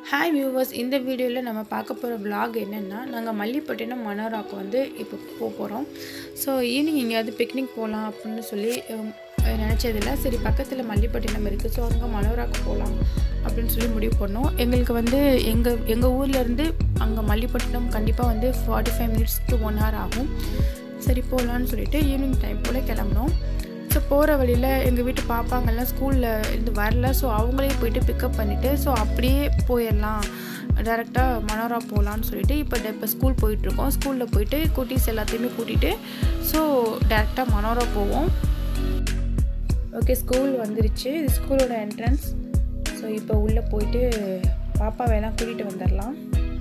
hi viewers இந்த வீடியோவில் நம்ம பார்க்க போகிற vlog என்னென்னா நாங்கள் மல்லிப்பட்டினம் மனோராக்கு வந்து இப்போ போக போகிறோம் ஸோ ஈவினிங் எங்கேயாவது பிக்னிக் போகலாம் அப்படின்னு சொல்லி ஹம், நினச்சதில்ல சரி பக்கத்தில் மல்லிப்பட்டினம் இருக்குது ஸோ அங்கே மனோராக்கு போகலாம் அப்படின்னு சொல்லி முடிவு பண்ணோம் எங்களுக்கு வந்து எங்கள் எங்கள் ஊர்லேருந்து அங்கே மல்லிப்பட்டினம் கண்டிப்பாக வந்து forty five minutes to one hour ஆகும் சரி போகலான்னு சொல்லிட்டு ஈவினிங் டைம் போல் கிளம்புனோம் ஸோ போகிற வழியில் எங்கள் வீட்டு பாப்பாங்கெல்லாம் ஸ்கூலில் இருந்து வரல ஸோ அவங்களே போயிட்டு பிக்கப் பண்ணிவிட்டு ஸோ அப்படியே போயிடலாம் டேரெக்டாக மனோரா போகலான்னு சொல்லிட்டு இப்போ இப்போ ஸ்கூல் போயிட்டுருக்கோம் ஸ்கூலில் போயிட்டு குட்டீஸ் எல்லாத்தையுமே கூட்டிகிட்டு ஸோ டேரெக்டாக மனோரா போவோம் ஓகே ஸ்கூல் வந்துருச்சு இது ஸ்கூலோட என்ட்ரன்ஸ் ஸோ இப்போ உள்ளே போயிட்டு பாப்பாவையெல்லாம் கூட்டிகிட்டு வந்துடலாம்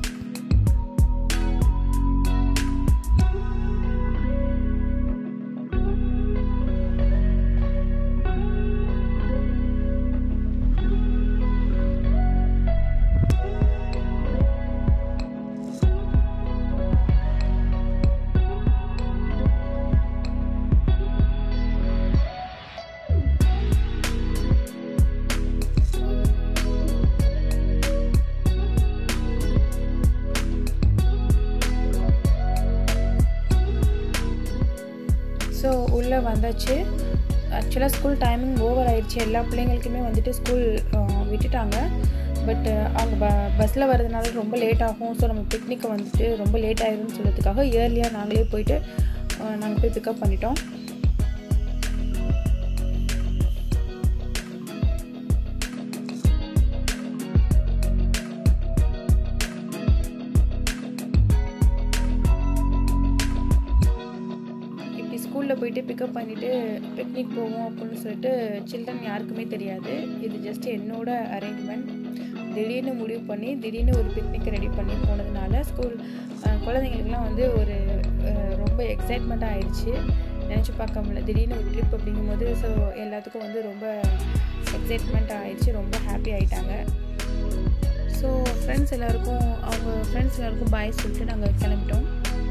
ஸோ உள்ளே வந்தாச்சு ஆக்சுவலாக ஸ்கூல் டைமிங் ஓவர் ஆயிடுச்சு எல்லா பிள்ளைங்களுக்குமே வந்துட்டு ஸ்கூல் விட்டுட்டாங்க பட் அவங்க ப பஸ்ஸில் வர்றதுனால ரொம்ப லேட் ஆகும் ஸோ நம்ம பிக்னிக்கை வந்துட்டு ரொம்ப லேட் ஆயிரும்னு சொல்கிறதுக்காக இயர்லியாக நாங்களே போயிட்டு நாங்கள் போய் பிக்கப் பண்ணிட்டோம் இப்படி ஸ்கூலில் போயிட்டு பிக்கப் பண்ணிவிட்டு பிக்னிக் போவோம் அப்படின்னு சொல்லிட்டு சில்ட்ரன் யாருக்குமே தெரியாது இது ஜஸ்ட் என்னோட அரேஞ்ச்மெண்ட் திடீர்னு முடிவு பண்ணி திடீர்னு ஒரு பிக்னிக் ரெடி பண்ணி போனதுனால ஸ்கூல் குழந்தைங்களுக்குலாம் வந்து ஒரு அஹ், ரொம்ப எக்ஸைட்மெண்ட்டாக ஆயிடுச்சு நினச்சி பார்க்க முடியல திடீர்னு ஒரு ட்ரிப் அப்படிங்கும்போது ஸோ எல்லாத்துக்கும் வந்து ரொம்ப எக்ஸைட்மெண்ட் ஆயிடுச்சு ரொம்ப ஹாப்பி ஆயிட்டாங்க ஸோ ஃப்ரெண்ட்ஸ் எல்லாருக்கும் அவங்க ஃப்ரெண்ட்ஸ் எல்லாருக்கும் பாய் சொல்லிட்டு நாங்கள் கிளம்பிட்டோம்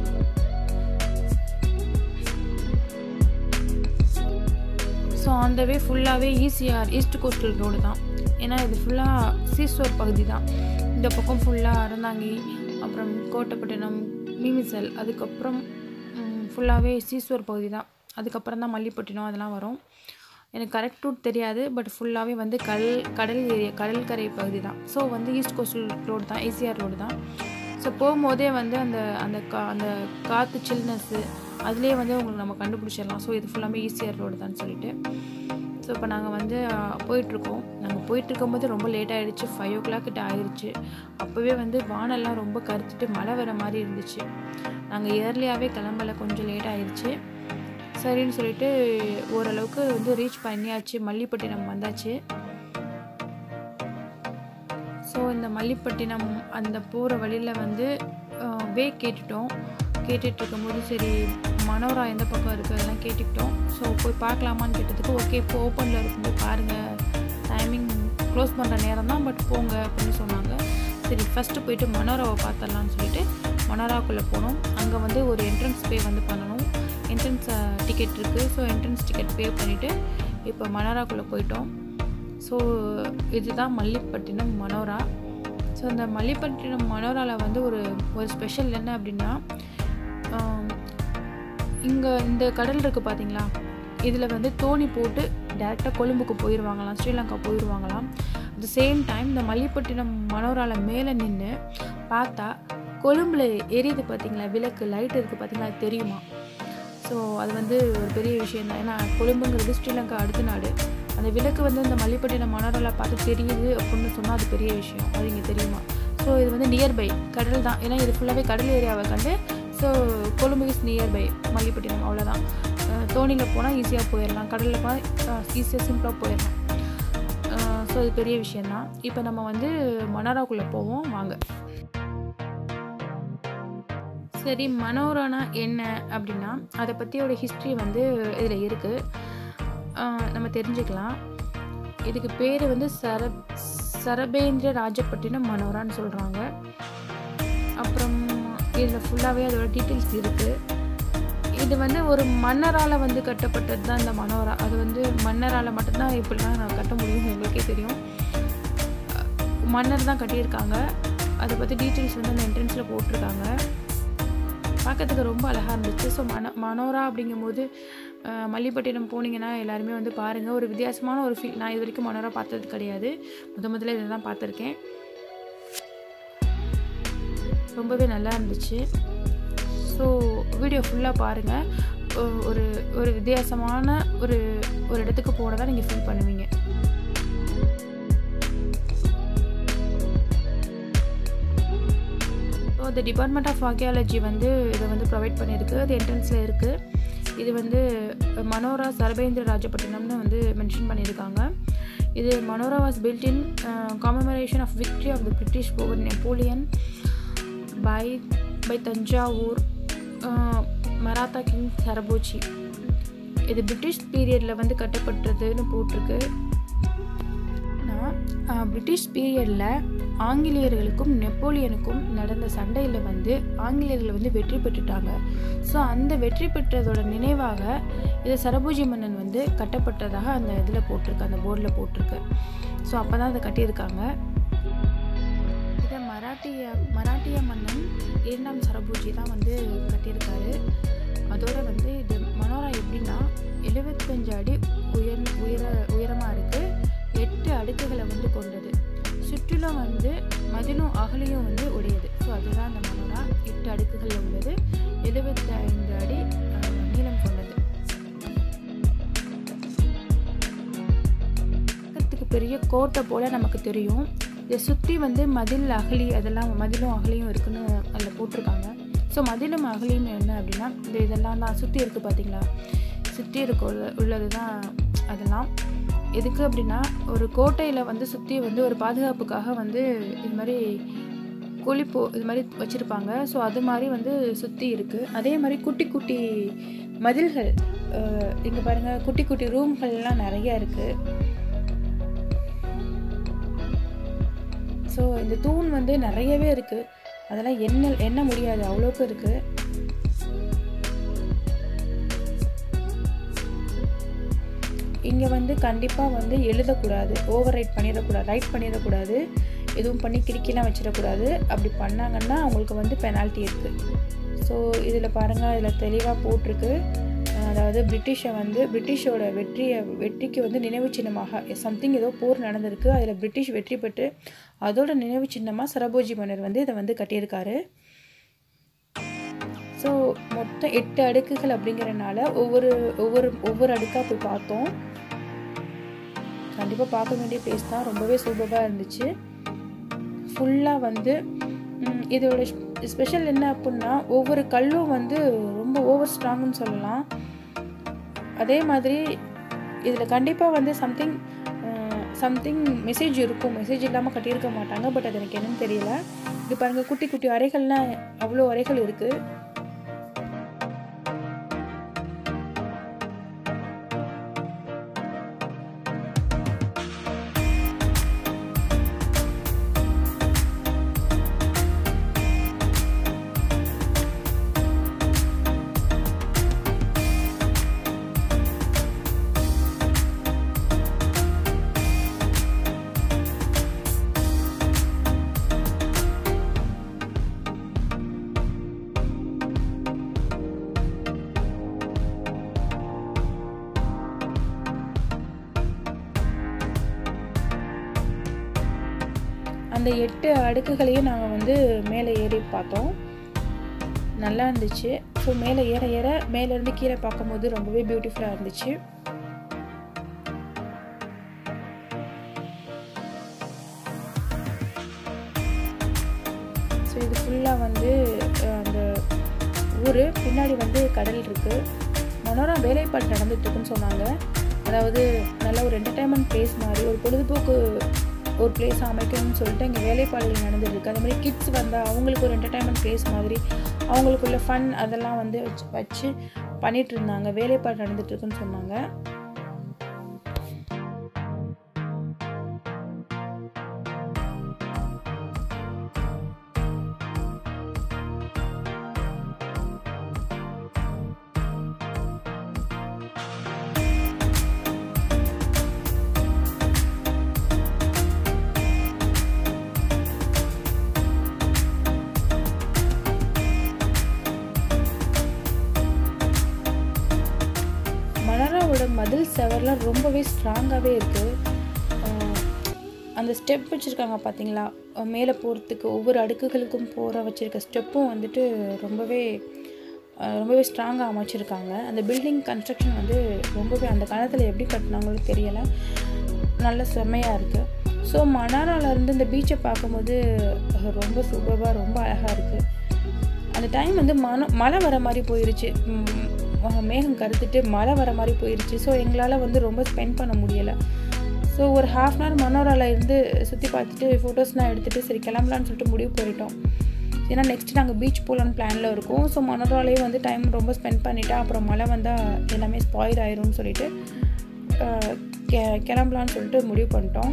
ஸோ அந்த வே ஃபுல்லாகவே ஈசிஆர் ஈஸ்ட் கோஸ்டல் ரோடு தான் ஏன்னா இது ஃபுல்லாக சீஸ்டோர் பகுதி தான் இந்த பக்கம் ஃபுல்லாக அறந்தாங்கி அப்புறம் கோட்டப்பட்டினம் மீமிசல் அதுக்கப்புறம் ஃபுல்லாகவே சீஸ்டோர் பகுதி தான் அதுக்கப்புறம் தான் மல்லிப்பட்டினம் அதெல்லாம் வரும் எனக்கு கரெக்ட் ரூட் தெரியாது பட் ஃபுல்லாகவே வந்து கடல் கடல் ஏரியா கடற்கரை பகுதி தான் ஸோ வந்து ஈஸ்ட் கோஸ்டல் ரோடு தான் ஈசிஆர் ரோடு தான் ஸோ போகும்போதே வந்து அந்த அந்த கா அந்த காற்று சில்னஸ்ஸு அதுலேயே வந்து உங்களுக்கு நம்ம கண்டுபிடிச்சிடலாம் ஸோ இது ஃபுல்லாமே ஈஸியர் ரோடு தான் சொல்லிட்டு ஸோ இப்போ நாங்கள் வந்து அஹ், போயிட்டுருக்கோம் நாங்கள் போயிட்டுருக்கும்போது ரொம்ப லேட் ஆகிடுச்சு ஃபைவ் ஓ கிளாக் கிட்ட ஆயிடுச்சு அப்போவே வந்து வானெல்லாம் ரொம்ப கருத்துட்டு மழை வர மாதிரி இருந்துச்சு நாங்கள் இயர்லியாகவே கிளம்பல கொஞ்சம் லேட் ஆயிடுச்சு சரின்னு சொல்லிட்டு ஓரளவுக்கு வந்து ரீச் பண்ணியாச்சு மல்லிப்பட்டினம் வந்தாச்சு ஸோ இந்த மல்லிப்பட்டினம் அந்த போகிற வழியில் வந்து வே கேட்டுட்டோம் கேட்டுட்டு இருக்கும்போது சரி மனோரா எந்த பக்கம் இருக்குது அதெல்லாம் கேட்டுக்கிட்டோம் ஸோ போய் பார்க்கலாமான்னு கேட்டதுக்கு ஓகே இப்போ ஓப்பனில் இருக்கும்போது பாருங்கள் டைமிங் க்ளோஸ் பண்ணுற நேரம் தான் பட் போங்க அப்படின்னு சொன்னாங்க சரி ஃபஸ்ட்டு போயிட்டு மனோராவை பார்த்துடலான்னு சொல்லிட்டு மனோராக்குள்ளே போனோம் அங்கே வந்து ஒரு என்ட்ரன்ஸ் பே வந்து பண்ணணும் என்ட்ரன்ஸ் டிக்கெட் இருக்குது ஸோ என்ட்ரன்ஸ் டிக்கெட் பே பண்ணிவிட்டு இப்போ மனோராக்குள்ளே போயிட்டோம் ஸோ இதுதான் மல்லிப்பட்டினம் மனோரா ஸோ இந்த மல்லிப்பட்டினம் மனோராவில் வந்து ஒரு ஒரு ஸ்பெஷல் என்ன அப்படின்னா இங்கே இந்த கடல் இருக்குது பார்த்தீங்களா இதில் வந்து தோணி போட்டு டேரெக்டாக கொழும்புக்கு போயிடுவாங்களாம் ஸ்ரீலங்கா போயிடுவாங்களாம் அட் சேம் டைம் இந்த மல்லிப்பட்டினம் மனோராவில் மேலே நின்று பார்த்தா கொழும்புல எரியுது பார்த்தீங்களா விளக்கு லைட் இருக்குது பார்த்தீங்களா அது தெரியுமா ஸோ அது வந்து ஒரு பெரிய விஷயம் தான் ஏன்னா கொழும்புங்கிறது ஸ்ரீலங்கா அடுத்த நாடு அந்த விளக்கு வந்து இந்த மல்லிப்பட்டினம் மனோரில் பார்த்து தெரியுது அப்படின்னு சொன்னால் அது பெரிய விஷயம் அது இங்கே தெரியுமா ஸோ இது வந்து நியர்பை கடல் தான் ஏன்னா இது ஃபுல்லாகவே கடல் ஏரியாவை கண்டு so Colombo is nearby Mallipattinam அவ்வளோதான் தோணியில் போனால் ஈஸியாக போயிடலாம் கடலில் போனால் ஈஸியாக சிம்பிளாக போயிடலாம் ஸோ இது பெரிய விஷயந்தான் இப்போ நம்ம வந்து மனோராக்குள்ளே போவோம் வாங்க சரி மனோரானா என்ன அப்படின்னா அதை பற்றியோட ஹிஸ்ட்ரி வந்து இதில் இருக்குது நம்ம தெரிஞ்சுக்கலாம் இதுக்கு பேர் வந்து சர சரபேந்திர ராஜப்பட்டினம் மனோரான்னு சொல்கிறாங்க அப்புறம் இதில் ஃபுல்லாகவே அதோட டீட்டெயில்ஸ் இருக்குது இது வந்து ஒரு மன்னரால் வந்து கட்டப்பட்டது தான் இந்த மனோரா அது வந்து மன்னரால் மட்டும்தான் இப்படிலாம் நான் கட்ட முடியும் உங்களுக்கே தெரியும் மன்னர் தான் கட்டியிருக்காங்க அதை பற்றி டீட்டெயில்ஸ் வந்து அந்த என்ட்ரன்ஸில் போட்டிருக்காங்க பார்க்கறதுக்கு ரொம்ப அழகாக இருந்துச்சு ஸோ மன மனோரா அப்படிங்கும்போது அஹ், மல்லிப்பட்டினம் போனீங்கன்னா எல்லாருமே வந்து பாருங்கள் ஒரு வித்தியாசமான ஒரு ஃபீல் நான் இது வரைக்கும் மனோரா பார்த்தது கிடையாது முத முதல்ல இதை தான் பார்த்துருக்கேன் ரொம்பவே நல்லா இருந்துச்சு ஸோ வீடியோ ஃபுல்லாக பாருங்கள் ஒரு ஒரு வித்தியாசமான ஒரு ஒரு இடத்துக்கு போனதாக நீங்கள் ஃபீல் பண்ணுவீங்க so the department of archaeology வந்து இதை வந்து ப்ரொவைட் பண்ணியிருக்கு அது என்ட்ரன்ஸில் இருக்குது இது வந்து மனோரா சர்பேந்திர ராஜபட்டினம்னு வந்து மென்ஷன் பண்ணியிருக்காங்க இது Manora was built in commemoration of victory of the British over Napoleon by by Thanjavur Maratha king Serfoji இது பிரிட்டிஷ் பீரியடில் வந்து கட்டப்பட்டதுன்னு போட்டிருக்கு ஆனால் பிரிட்டிஷ் பீரியடில் ஆங்கிலேயர்களுக்கும் நெப்போலியனுக்கும் நடந்த சண்டையில் வந்து ஆங்கிலேயர்கள் வந்து வெற்றி பெற்றுட்டாங்க ஸோ அந்த வெற்றி பெற்றதோட நினைவாக இது சரபோஜி மன்னன் வந்து கட்டப்பட்டதாக அந்த இதில் போட்டிருக்கு அந்த போர்டில் போட்டிருக்கு ஸோ அப்போ தான் அதை கட்டியிருக்காங்க இதை மராட்டிய மராட்டிய மன்னன் இரண்டாம் சரபோஜி தான் வந்து கட்டியிருக்காரு அதோட வந்து இது மனோரா எப்படின்னா எழுபத்தஞ்சு அடி உயர் உயர உயரமாக இருக்குது எட்டு அடுக்குகளை வந்து கொண்டது சுற்றிலும் வந்து மதிலும் அகலையும் வந்து உடையது ஸோ அதுதான் அந்த மனோரா எட்டு அடுக்குகள் உள்ளது எழுபத்தி ஐந்து அடி அஹ், நீளம் கொண்டது பார்க்கறதுக்கு பெரிய கோட்டை போல் நமக்கு தெரியும் இதை சுற்றி வந்து மதில் அகலி அதெல்லாம் மதிலும் அகலியும் இருக்குன்னு அதில் போட்டிருக்காங்க ஸோ மதிலும் அகலியும் என்ன அப்படின்னா இந்த இதெல்லாம் தான் சுற்றி இருக்குது பார்த்தீங்களா சுற்றி இருக்க உள்ள- உள்ளது தான் அதெல்லாம் எதுக்கு அப்படின்னா ஒரு கோட்டையில் வந்து சுற்றி வந்து ஒரு பாதுகாப்புக்காக வந்து இது மாதிரி கொலிப்போ இது மாதிரி வச்சுருப்பாங்க ஸோ அது மாதிரி வந்து சுற்றி இருக்குது அதே மாதிரி குட்டி குட்டி மதில்கள் இங்கே பாருங்கள் குட்டி குட்டி ரூம்கள்லாம் நிறைய இருக்குது ஸோ இந்த தூண் வந்து நிறையவே இருக்குது அதெல்லாம் எண்ண எண்ண முடியாது அவ்வளோக்கு இருக்குது இங்கே வந்து கண்டிப்பாக வந்து எழுதக்கூடாது ஓவர் ரைட் பண்ணிடக்கூடாது ரைட் பண்ணிடக்கூடாது எதுவும் பண்ணி கிறுக்கிலாம் வச்சிடக்கூடாது அப்படி பண்ணாங்கன்னா அவங்களுக்கு வந்து பெனால்ட்டி இருக்குது ஸோ இதில் பாருங்கள் இதில் தெளிவாக போட்டிருக்கு அஹ் அதாவது பிரிட்டிஷை வந்து பிரிட்டிஷோட வெற்றியை வெற்றிக்கு வந்து நினைவு சின்னமாக சம்திங் ஏதோ போர் நடந்திருக்கு அதில் பிரிட்டிஷ் வெற்றி பெற்று அதோட நினைவு சின்னமாக சரபோஜி மன்னர் வந்து இதை வந்து கட்டியிருக்காரு ஸோ மொத்தம் எட்டு அடுக்குகள் அப்படிங்கிறனால ஒவ்வொரு ஒவ்வொரு ஒவ்வொரு அடுக்காக போய் பார்த்தோம் கண்டிப்பாக பார்க்க வேண்டிய பிளேஸ் தான் ரொம்பவே சூப்பராக இருந்துச்சு ஃபுல்லாக வந்து ம், இதோட ஸ்பெஷல் என்ன அப்படின்னா ஒவ்வொரு கல்லும் வந்து ரொம்ப ஓவர் ஸ்ட்ராங்குன்னு சொல்லலாம் அதே மாதிரி இதில் கண்டிப்பாக வந்து சம்திங் சம்திங் மெசேஜ் இருக்கும் மெசேஜ் இல்லாமல் கட்டியிருக்க மாட்டாங்க பட் அது எனக்கு என்னன்னு தெரியல இது பாருங்கள் குட்டி குட்டி அறைகள்லாம் அவ்வளோ அறைகள் இருக்குது அந்த எட்டு அடுக்குகளையும் நாங்கள் வந்து மேலே ஏறி பார்த்தோம் நல்லா இருந்துச்சு ஸோ மேலே ஏற ஏற மேலேருந்து கீழே பார்க்கும்போது ரொம்பவே பியூட்டிஃபுல்லாக இருந்துச்சு ஸோ இது ஃபுல்லாக வந்து அஹ், அந்த ஊர் பின்னாடி வந்து கடல் இருக்குது மனோரா வேலைப்பாடு நடந்துட்டு இருக்குன்னு சொன்னாங்க அதாவது நல்ல ஒரு என்டர்டைன்மெண்ட் பிளேஸ் மாதிரி ஒரு பொழுதுபோக்கு ஒரு பிளேஸ் அமைக்கணும்னு சொல்லிட்டு இங்கே வேலைப்பாடுகள் நடந்துட்டு இருக்கு அதே மாதிரி கிட்ஸ் வந்தால் அவங்களுக்கு ஒரு என்டர்டைன்மெண்ட் பிளேஸ் மாதிரி அவங்களுக்குள்ள ஃபன் அதெல்லாம் வந்து வச்சு வச்சு பண்ணிட்டு இருந்தாங்க வேலைப்பாடு நடந்துட்டு இருக்குன்னு சொன்னாங்க மதில் செவர்லாம் ரொம்பவே ஸ்ட்ராங்காகவே இருக்குது அந்த ஸ்டெப் வச்சுருக்காங்க பார்த்தீங்களா மேலே போகிறதுக்கு ஒவ்வொரு அடுக்குகளுக்கும் போகிற வச்சுருக்க ஸ்டெப்பும் வந்துட்டு ரொம்பவே அஹ், ரொம்பவே ஸ்ட்ராங்காக அமைச்சிருக்காங்க அந்த பில்டிங் கன்ஸ்ட்ரக்ஷன் வந்து ரொம்பவே அந்த காலத்தில் எப்படி கட்டினாங்களோ தெரியலை நல்ல செம்மையாக இருக்குது ஸோ மணாராலேருந்து இந்த பீச்சை பார்க்கும்போது அஹ், ரொம்ப சூப்பராக ரொம்ப அழகாக இருக்குது அந்த டைம் வந்து மன மழை வர மாதிரி போயிருச்சு ம், அஹ், மேகம் கருத்துட்டு மழை வர மாதிரி போயிருச்சு ஸோ எங்களால் வந்து ரொம்ப ஸ்பெண்ட் பண்ண முடியலை ஸோ ஒரு ஹாஃப் அன் ஹவர் மனோராவில் இருந்து சுற்றி பார்த்துட்டு ஃபோட்டோஸ்லாம் எடுத்துகிட்டு சரி கிளம்பலான்னு சொல்லிட்டு முடிவு போயிட்டோம் ஏன்னா நெக்ஸ்ட் நாங்கள் பீச் போகலான்னு பிளானில் இருக்கோம் ஸோ மனோராலே வந்து டைம் ரொம்ப ஸ்பெண்ட் பண்ணிட்டா அப்புறம் மழை வந்தால் எல்லாமே ஸ்பாயில் ஆயிரும்னு சொல்லிட்டு அஹ், கெ கிளம்பலான்னு சொல்லிட்டு முடிவு பண்ணிட்டோம்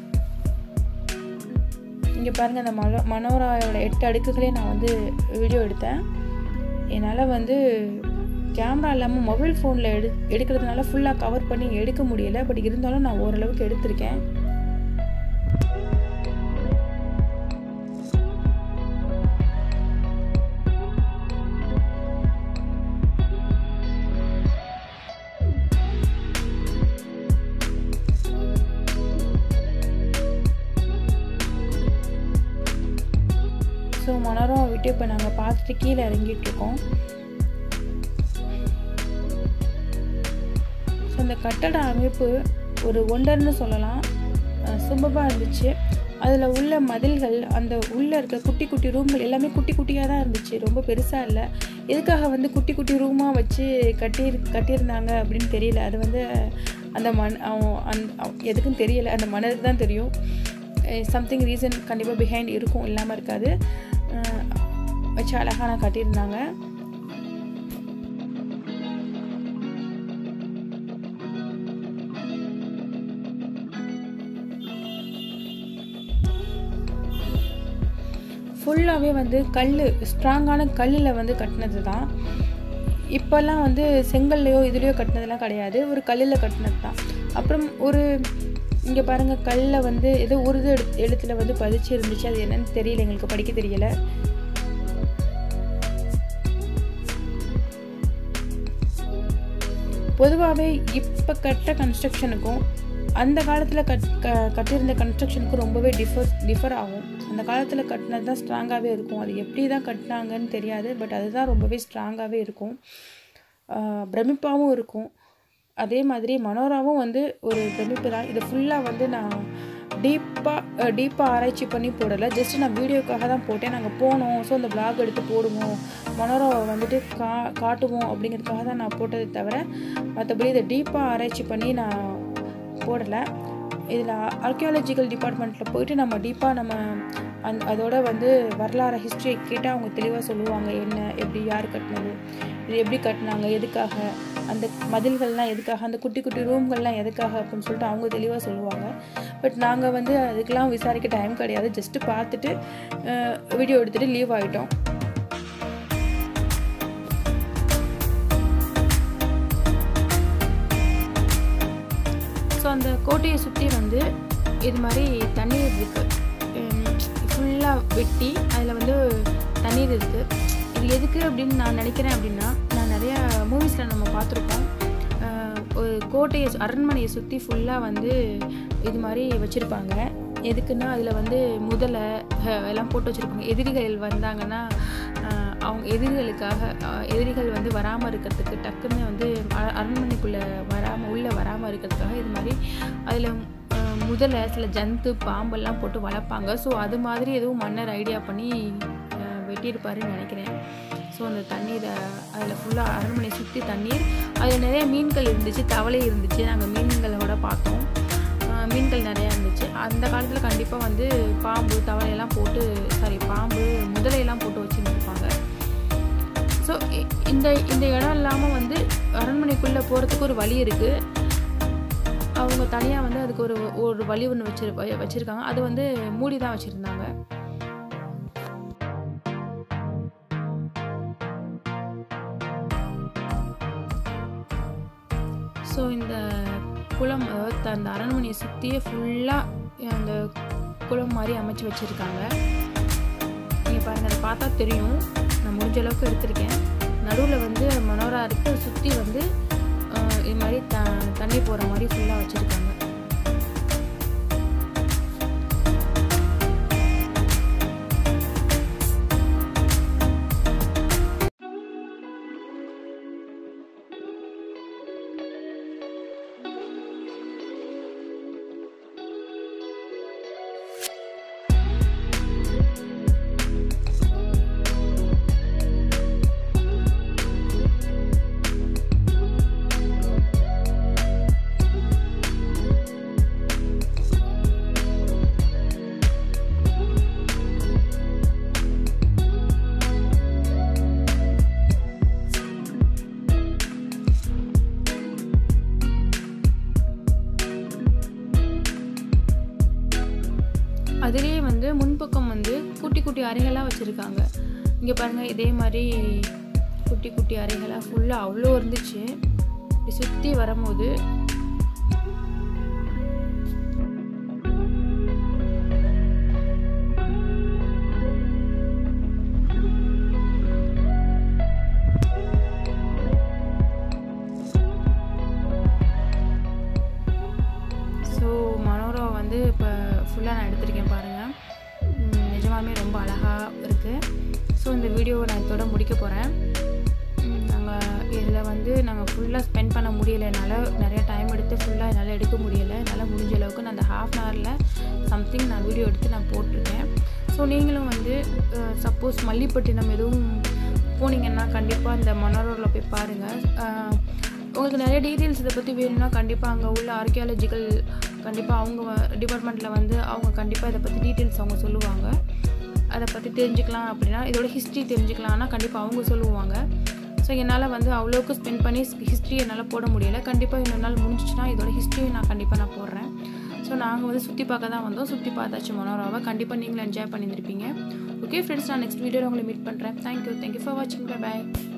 இங்கே பாருங்கள் அந்த மலோ மனோராயோட எட்டு அடுக்குகளே நான் வந்து வீடியோ எடுத்தேன் என்னால் வந்து கேமரா இல்லாமல் மொபைல் ஃபோனில் எடு எடுக்கிறதுனால ஃபுல்லாக கவர் பண்ணி எடுக்க முடியல பட் இருந்தாலும் நான் ஓரளவுக்கு எடுத்திருக்கேன் ஸோ மனோரம் விட்டு இப்போ நாங்கள் பார்த்துட்டு கீழே இறங்கிட்டு இருக்கோம் ஸோ இந்த கட்டட அமைப்பு ஒரு ஒண்டர்னு சொல்லலாம் சூப்பராக இருந்துச்சு அதில் உள்ள மதில்கள் அந்த உள்ளே இருக்க குட்டி குட்டி ரூம்கள் எல்லாமே குட்டி குட்டியாக தான் இருந்துச்சு ரொம்ப பெருசாக இல்லை எதுக்காக வந்து குட்டி குட்டி ரூமாக வச்சு கட்டி கட்டியிருந்தாங்க அப்படின்னு தெரியல அது வந்து அந்த மண் அவன் அந் அவ- எதுக்கும் தெரியல அந்த மனதுக்கு தான் தெரியும் சம்திங் ரீசன் கண்டிப்பாக பிஹைண்ட் இருக்கும் இல்லாமல் இருக்காது அஹ் வச்சு அழகான கட்டியிருந்தாங்க ஃபுல்லாகவே வந்து கல் ஸ்ட்ராங்கான கல்லில் வந்து கட்டினது தான் இப்போல்லாம் வந்து செங்கல்லையோ இதுலேயோ கட்டினதெல்லாம் கிடையாது ஒரு கல்லில் கட்டினது தான் அப்புறம் ஒரு இங்கே பாருங்கள் கல்லில் வந்து ஏதோ உருது எழு எழுத்தில் வந்து பதிச்சு இருந்துச்சு அது என்னன்னு தெரியல எங்களுக்கு படிக்க தெரியல பொதுவாகவே இப்போ கட்ட கன்ஸ்ட்ரக்ஷனுக்கும் அந்த காலத்தில் கட் க கட்டியிருந்த கன்ஸ்ட்ரக்ஷனுக்கும் ரொம்பவே டிஃபர் டிஃபர் ஆகும் அந்த காலத்தில் கட்டினது தான் ஸ்ட்ராங்காகவே இருக்கும் அது எப்படி தான் கட்டினாங்கன்னு தெரியாது பட் அதுதான் ரொம்பவே ஸ்ட்ராங்காகவே இருக்கும் ஆஹ் பிரமிப்பாகவும் இருக்கும் அதே மாதிரி மனோராவும் வந்து ஒரு பிரமிப்பு தான் இது ஃபுல்லாக வந்து நான் டீப்பாக டீப்பாக ஆராய்ச்சி பண்ணி போடலை ஜஸ்ட் நான் வீடியோக்காக தான் போட்டேன் நாங்கள் போனோம் ஸோ அந்த vlog எடுத்து போடுவோம் மனோராவை வந்துட்டு கா காட்டுவோம் அப்படிங்கிறதுக்காக தான் நான் போட்டதை தவிர மற்றபடி இதை டீப்பாக ஆராய்ச்சி பண்ணி நான் போடலை இதில் ஆர்கியாலஜிக்கல் டிபார்ட்மெண்ட்டில் போயிட்டு நம்ம டீப்பாக நம்ம அந் அதோட வந்து வரலாறு ஹிஸ்ட்ரியை கேட்டால் அவங்க தெளிவாக சொல்லுவாங்க என்ன எப்படி யார் கட்டினது இது எப்படி கட்டினாங்க எதுக்காக அந்த மதில்கள்லாம் எதுக்காக அந்த குட்டி குட்டி ரூம்கள்லாம் எதுக்காக அப்படின்னு சொல்லிட்டு அவங்க தெளிவாக சொல்லுவாங்க பட் நாங்கள் வந்து அதுக்கெலாம் விசாரிக்க டைம் கிடையாது ஜஸ்ட்டு பார்த்துட்டு வீடியோ எடுத்துகிட்டு லீவ் ஆகிட்டோம் ஸோ அந்த கோட்டையை சுற்றி வந்து இது மாதிரி தண்ணீர் இருக்குது ஃபுல்லாக வெட்டி அதில் வந்து தண்ணீர் இருக்குது இது எதுக்கு அப்படின்னு நான் நினைக்கிறேன் அப்படின்னா நான் நிறையா மூவிஸில் நம்ம பார்த்துருப்போம் அஹ் ஒரு கோட்டையை சு- அரண்மனையை சுற்றி ஃபுல்லாக வந்து இது மாதிரி வச்சுருப்பாங்க எதுக்குன்னா அதில் வந்து முதலை அஹ், எல்லாம் போட்டு வச்சுருப்பாங்க எதிரிகள் வந்தாங்கன்னா அஹ், அவங்க எதிரிகளுக்காக அஹ், எதிரிகள் வந்து வராமல் இருக்கிறதுக்கு டக்குன்னு வந்து அ- அரண்மனைக்குள்ளே வராமல் உள்ளே வராமல் இருக்கிறதுக்காக இது மாதிரி அதில் முதல்ல சில ஜந்து பாம்பெல்லாம் போட்டு வளர்ப்பாங்க ஸோ அது மாதிரி எதுவும் மன்னர் ஐடியா பண்ணி அஹ், வெட்டியிருப்பாருன்னு நினைக்கிறேன் ஸோ அந்த தண்ணீரை அதில் ஃபுல்லாக அரண்மனை சுற்றி தண்ணீர் அதில் நிறைய மீன்கள் இருந்துச்சு தவளை இருந்துச்சு நாங்கள் மீன்களோட பார்த்தோம் அஹ், மீன்கள் நிறையா இருந்துச்சு அந்த காலத்தில் கண்டிப்பாக வந்து பாம்பு தவளையெல்லாம் போட்டு சாரி பாம்பு முதலையெல்லாம் போட்டு வச்சுருந்துருப்பாங்க ஸோ இந்த இந்த இடம் இல்லாமல் வந்து அரண்மனைக்குள்ளே போகிறதுக்கு ஒரு வழி இருக்குது அவங்க தனியாக வந்து அதுக்கு ஒரு ஒரு வழி ஒன்று வச்சிரு வ- வச்சிருக்காங்க அது வந்து மூடி தான் வச்சுருந்தாங்க ஸோ இந்த குளம் அதாவது அந்த அரண்மனையை சுற்றியே ஃபுல்லாக அந்த குளம் மாதிரி அமைச்சு வச்சுருக்காங்க நீங்கள் பாருங்கள் அதை பார்த்தா தெரியும் நான் முடிஞ்ச அளவுக்கு எடுத்திருக்கேன் நடுவில் வந்து மனோரா இருக்கு சுற்றி வந்து ஆஹ், இது மாதிரி த தண்ணி போகிற மாதிரி ஃபுல்லாக வச்சுருக்காங்க அதுலேயே வந்து முன்பக்கம் வந்து குட்டி குட்டி அறைகளாக வச்சுருக்காங்க இங்கே பாருங்கள் இதே மாதிரி குட்டி குட்டி அறைகளாக ஃபுல்லாக அவ்வளோ இருந்துச்சு இப்படி சுற்றி வரும்போது ஸோ மனோரா வந்து இப்போ ஃபுல்லாக நான் எடுத்திருக்கேன் பாருங்கள் உம், நிஜமாலுமே ரொம்ப அழகாக இருக்குது ஸோ இந்த வீடியோவை நான் இதோட முடிக்க போகிறேன் நாங்கள் இதில் வந்து நாங்கள் ஃபுல்லாக ஸ்பெண்ட் பண்ண முடியல என்னால் நிறைய டைம் எடுத்து ஃபுல்லாக என்னால் எடுக்க முடியலை என்னால் முடிஞ்ச அளவுக்கு நான் அந்த ஹாஃப் அன் ஹவரில் சம்திங் நான் வீடியோ எடுத்து நான் போட்டிருக்கேன் ஸோ நீங்களும் வந்து சப்போஸ் மல்லிப்பட்டினம் எதுவும் போனீங்கன்னா கண்டிப்பாக இந்த மணரோரில் போய் பாருங்கள் உங்களுக்கு நிறைய டீட்டெயில்ஸ் இதை பற்றி வேணும்னா கண்டிப்பாக அங்கே உள்ள ஆர்கியாலஜிக்கல் கண்டிப்பாக அவங்க டிபார்ட்மெண்ட்டில் வந்து அவங்க கண்டிப்பாக இதை பற்றி டீட்டெயில்ஸ் அவங்க சொல்லுவாங்க அதை பற்றி தெரிஞ்சுக்கலாம் அப்படின்னா இதோட ஹிஸ்ட்ரி தெரிஞ்சுக்கலாம்னா கண்டிப்பாக அவங்க சொல்லுவாங்க ஸோ என்னால் வந்து அவ்வளோக்கு ஸ்பெண்ட் பண்ணி ஹிஸ்ட்ரி என்னால் போட முடியல கண்டிப்பாக இன்னொரு நாள் முடிஞ்சிச்சுன்னா இதோட ஹிஸ்ட்ரியை நான் கண்டிப்பாக நான் போடுறேன் ஸோ நாங்கள் வந்து சுற்றி பார்க்க தான் வந்தோம் சுற்றி பார்த்தாச்சு மனோராவை கண்டிப்பாக நீங்களும் என்ஜாய் பண்ணியிருப்பீங்க ஓகே ஃப்ரெண்ட்ஸ் நான் நெக்ஸ்ட் வீடியோவில் உங்களை மீட் பண்ணுறேன் தேங்க்யூ தேங்க்யூ ஃபார் வாட்சிங் பை பாய்